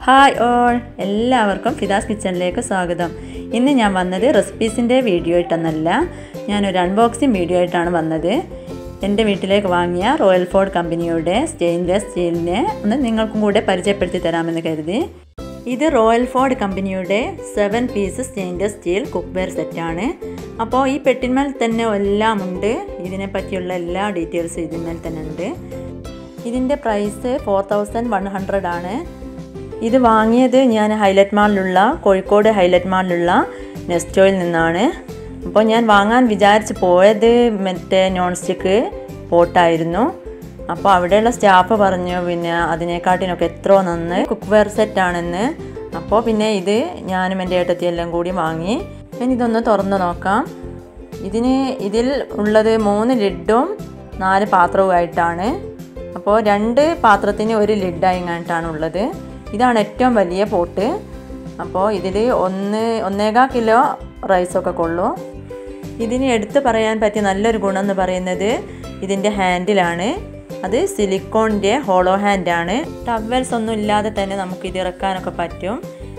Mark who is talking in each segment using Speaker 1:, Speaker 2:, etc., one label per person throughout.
Speaker 1: hi all എല്ലാവർക്കും ഫിദാസ് കിച്ചണിലേക്ക് സ്വാഗതം ഇന്ന് ഞാൻ വന്നത് റെസിപ്പീസിൻ്റെ വീഡിയോ ആയിട്ടെന്നല്ല ഞാനൊരു അൺബോക്സിങ് വീഡിയോ ആയിട്ടാണ് വന്നത് എൻ്റെ വീട്ടിലേക്ക് വാങ്ങിയ റോയൽ ഫോർഡ് കമ്പനിയുടെ സ്റ്റെയിൻലെസ് സ്റ്റീലിനെ ഒന്ന് നിങ്ങൾക്കും കൂടെ പരിചയപ്പെടുത്തി തരാമെന്ന് കരുതി ഇത് റോയൽ ഫോർഡ് കമ്പനിയുടെ seven piece stainless steel cookware സെറ്റാണ് അപ്പോൾ ഈ പെട്ടിന്മേൽ തന്നെ എല്ലാം ഉണ്ട് ഇതിനെ പറ്റിയുള്ള എല്ലാ ഡീറ്റെയിൽസും ഇതിന്മേൽ തന്നെ ഉണ്ട് ഇതിൻ്റെ price four thousand one hundred ആണ് ഇത് വാങ്ങിയത് ഞാൻ ഹൈലൈറ്റ് മാളിലുള്ള കോഴിക്കോട് ഹൈലൈറ്റ് മാളിലുള്ള നെസ്റ്റോയിൽ നിന്നാണ് അപ്പോൾ ഞാൻ വാങ്ങാൻ വിചാരിച്ച് പോയത് മറ്റേ നോൺ സ്റ്റിക്ക് പോട്ടായിരുന്നു അപ്പോൾ അവിടെയുള്ള സ്റ്റാഫ് പറഞ്ഞു പിന്നെ അതിനെക്കാട്ടിനൊക്കെ എത്രയോ നന്ന് കുക്ക്വെയർ സെറ്റാണെന്ന് അപ്പോൾ പിന്നെ ഇത് ഞാനും എൻ്റെ ഏട്ടത്തിയെല്ലാം കൂടി വാങ്ങി ഇനി ഇതൊന്ന് തുറന്ന് നോക്കാം ഇതിന് ഇതിൽ ഉള്ളത് മൂന്ന് ലിഡും നാല് പാത്രവുമായിട്ടാണ് അപ്പോൾ രണ്ട് പാത്രത്തിന് ഒരു ലിഡായിങ്ങായിട്ടാണ് ഉള്ളത് ഇതാണ് ഏറ്റവും വലിയ പോട്ട് അപ്പോൾ ഇതിൽ ഒന്ന് ഒന്നേകാൽ കിലോ റൈസൊക്കെ കൊള്ളൂ ഇതിന് എടുത്തു പറയാൻ പറ്റിയ നല്ലൊരു ഗുണം എന്ന് പറയുന്നത് ഇതിൻ്റെ ഹാൻഡിലാണ് അത് സിലിക്കോണിൻ്റെ ഹോളോ ഹാൻഡാണ് ടവൽസ് ഒന്നും ഇല്ലാതെ തന്നെ നമുക്ക് ഇത് ഇറക്കാനൊക്കെ പറ്റും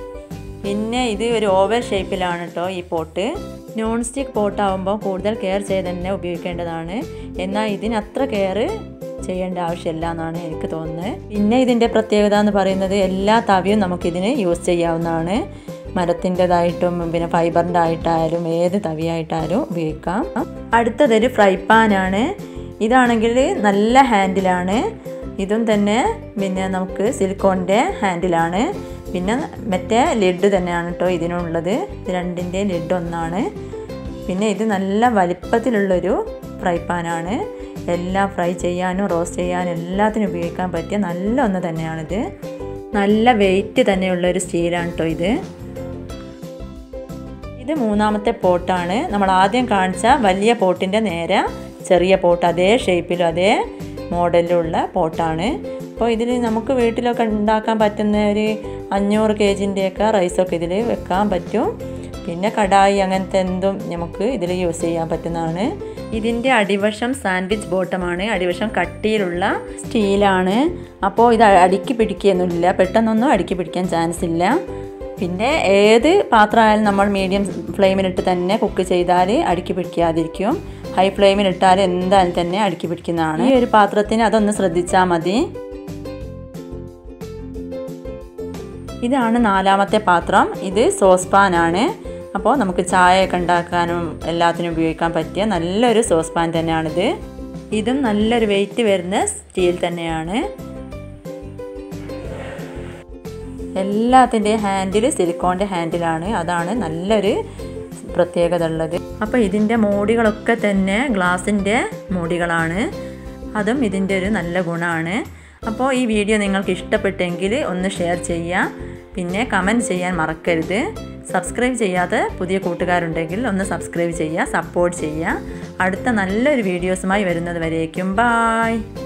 Speaker 1: പിന്നെ ഇത് ഒരു ഓവൽ ഷേപ്പിലാണ് കേട്ടോ ഈ പോട്ട് നോൺ സ്റ്റിക്ക് പോട്ടാവുമ്പോൾ കൂടുതൽ കെയർ ചെയ്ത് തന്നെ ഉപയോഗിക്കേണ്ടതാണ് എന്നാൽ ഇതിന് അത്ര കെയർ ചെയ്യേണ്ട ആവശ്യമില്ല എന്നാണ് എനിക്ക് തോന്നുന്നത് പിന്നെ ഇതിൻ്റെ പ്രത്യേകത എന്ന് പറയുന്നത് എല്ലാ തവിയും നമുക്കിതിന് യൂസ് ചെയ്യാവുന്നതാണ് മരത്തിൻ്റെതായിട്ടും പിന്നെ ഫൈബറിൻ്റെ ആയിട്ടായാലും ഏത് തവിയായിട്ടായാലും ഉപയോഗിക്കാം അടുത്തതൊരു ഫ്രൈ പാനാണ് ഇതാണെങ്കിൽ നല്ല ഹാൻഡിലാണ് ഇതും തന്നെ പിന്നെ നമുക്ക് സിലിക്കോണിൻ്റെ ഹാൻഡിലാണ് പിന്നെ മറ്റേ ലിഡ് തന്നെയാണ് കേട്ടോ ഇതിനുള്ളത് ഇത് രണ്ടിൻ്റെ ലിഡ് ഒന്നാണ് പിന്നെ ഇത് നല്ല വലിപ്പത്തിലുള്ളൊരു ഫ്രൈ പാനാണ് എല്ലാം ഫ്രൈ ചെയ്യാനും റോസ്റ്റ് ചെയ്യാനും എല്ലാത്തിനും ഉപയോഗിക്കാൻ പറ്റിയ നല്ല ഒന്ന് തന്നെയാണിത് നല്ല വെയിറ്റ് തന്നെയുള്ളൊരു സ്റ്റീലാണ് കേട്ടോ ഇത് ഇത് മൂന്നാമത്തെ പോട്ടാണ് നമ്മൾ ആദ്യം കാണിച്ച വലിയ പോട്ടിൻ്റെ നേരെ ചെറിയ പോട്ട് അതേ ഷേപ്പിലും അതേ മോഡലിലുള്ള പോട്ടാണ് അപ്പോൾ ഇതിൽ നമുക്ക് വീട്ടിലൊക്കെ ഉണ്ടാക്കാൻ പറ്റുന്ന ഒരു അഞ്ഞൂറ് കെ ജിൻ്റെയൊക്കെ റൈസൊക്കെ ഇതിൽ വെക്കാൻ പറ്റും പിന്നെ കടായി അങ്ങനത്തെ എന്തും നമുക്ക് ഇതിൽ യൂസ് ചെയ്യാൻ പറ്റുന്നതാണ് ഇതിൻ്റെ അടിവശം സാൻഡ്വിച്ച് ബോട്ടമാണ് അടിവശം കട്ടിയിലുള്ള സ്റ്റീലാണ് അപ്പോൾ ഇത് അടുക്കി പിടിക്കുകയൊന്നുമില്ല പെട്ടെന്നൊന്നും അടുക്കി പിടിക്കാൻ ചാൻസ് ഇല്ല പിന്നെ ഏത് പാത്രമായാലും നമ്മൾ മീഡിയം ഫ്ലെയിമിലിട്ട് തന്നെ കുക്ക് ചെയ്താൽ അടുക്കി പിടിക്കാതിരിക്കും ഹൈ ഫ്ലെയിമിലിട്ടാൽ എന്തായാലും തന്നെ അടുക്കി പിടിക്കുന്നതാണ് ഈ ഒരു പാത്രത്തിന് അതൊന്ന് ശ്രദ്ധിച്ചാൽ മതി ഇതാണ് നാലാമത്തെ പാത്രം ഇത് സോസ് പാനാണ് അപ്പോൾ നമുക്ക് ചായയൊക്കെ ഉണ്ടാക്കാനും എല്ലാത്തിനും ഉപയോഗിക്കാൻ പറ്റിയ നല്ലൊരു സോസ് പാൻ തന്നെയാണിത് ഇതും നല്ലൊരു വെയിറ്റ് വരുന്ന സ്റ്റീൽ തന്നെയാണ് എല്ലാത്തിൻ്റെയും ഹാൻഡിൽ സിലിക്കോണിൻ്റെ ഹാൻഡിലാണ് അതാണ് നല്ലൊരു പ്രത്യേകത ഉള്ളത് അപ്പോൾ ഇതിൻ്റെ മൂടികളൊക്കെ തന്നെ ഗ്ലാസിൻ്റെ മൂടികളാണ് അതും ഇതിൻ്റെ ഒരു നല്ല ഗുണമാണ് അപ്പോൾ ഈ വീഡിയോ നിങ്ങൾക്ക് ഇഷ്ടപ്പെട്ടെങ്കിൽ ഒന്ന് ഷെയർ ചെയ്യുക പിന്നെ കമൻറ്റ് ചെയ്യാൻ മറക്കരുത് സബ്സ്ക്രൈബ് ചെയ്യാത്ത പുതിയ കൂട്ടുകാരുണ്ടെങ്കിൽ ഒന്ന് സബ്സ്ക്രൈബ് ചെയ്യുക സപ്പോർട്ട് ചെയ്യുക അടുത്ത നല്ലൊരു വീഡിയോസുമായി വരുന്നത് വരേക്കും ബായ്